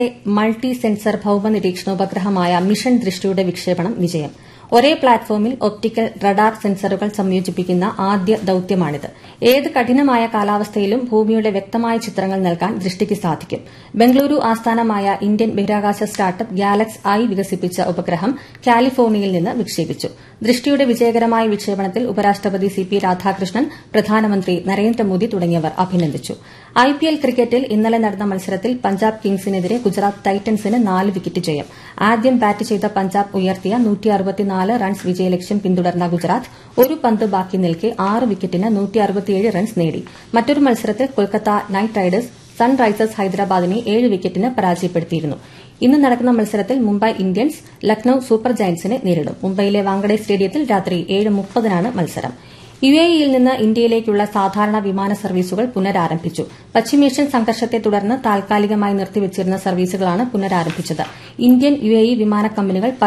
multi sensor ഭൌമ നിരീക്ഷണോപഗ്രഹമായ mission ദൃഷ്ടിയുടെ വിക്ഷേപണം വിജയം ഒരേ പ്ലാറ്റ്ഫോമിൽ ഒപ്റ്റിക്കൽ റഡാർ സെൻസറുകൾ സംയോജിപ്പിക്കുന്ന ആദ്യ ദൌത്യമാണിത് ഏത് കഠിനമായ കാലാവസ്ഥയിലും ഭൂമിയുടെ വ്യക്തമായ ചിത്രങ്ങൾ നൽകാൻ ദൃഷ്ടിക്ക് സാധിക്കും ബംഗളൂരു ആസ്ഥാനമായ ഇന്ത്യൻ ബഹിരാകാശ സ്റ്റാർട്ടപ്പ് ഗാലക്സ് ഐ വികസിപ്പിച്ച ഉപഗ്രഹം കാലിഫോർണിയയിൽ നിന്ന് വിക്ഷേപിച്ചു ദൃഷ്ടിയുടെ വിജയകരമായ വിക്ഷേപണത്തിൽ ഉപരാഷ്ട്രപതി സി പി രാധാകൃഷ്ണൻ പ്രധാനമന്ത്രി നരേന്ദ്രമോദി തുടങ്ങിയവർ അഭിനന്ദിച്ചു ഐപിഎൽ ക്രിക്കറ്റിൽ ഇന്നലെ നടന്ന മത്സരത്തിൽ പഞ്ചാബ് കിങ്സിനെതിരെ ഗുജറാത്ത് ടൈറ്റൻസിന് നാല് വിക്കറ്റ് ജയം ആദ്യം ബാറ്റ് ചെയ്ത പഞ്ചാബ് ഉയർത്തിയ റൺസ് വിജയലക്ഷ്യം പിന്തുടർന്ന ഗുജറാത്ത് ഒരു പന്ത് ബാക്കി നിൽക്കെ ആറ് വിക്കറ്റിന് റൺസ് നേടി മറ്റൊരു മത്സരത്തിൽ കൊൽക്കത്ത നൈറ്റ് റൈഡേഴ്സ് സൺറൈസേഴ്സ് ഹൈദരാബാദിനെ ഏഴ് വിക്കറ്റിന് പരാജയപ്പെടുത്തിയിരുന്നു ഇന്ന് നടക്കുന്ന മത്സരത്തിൽ മുംബൈ ഇന്ത്യൻസ് ലക്നൌ സൂപ്പർ ജയന്റ്സിനെ നേരിടും മുംബൈയിലെ വാങ്കഡെ സ്റ്റേഡിയത്തിൽ രാത്രി ഏഴ് മുപ്പതിനാണ് മത്സരം യുഎഇയിൽ നിന്ന് ഇന്ത്യയിലേക്കുള്ള സാധാരണ വിമാന സർവീസുകൾ പുനരാരംഭിച്ചു പശ്ചിമേഷ്യൻ സംഘർഷത്തെ തുടർന്ന് താൽക്കാലികമായി നിർത്തിവച്ചിരുന്ന സർവീസുകളാണ് പുനരാരംഭിച്ചത് ഇന്ത്യൻ യുഎഇ വിമാന കമ്പനികൾ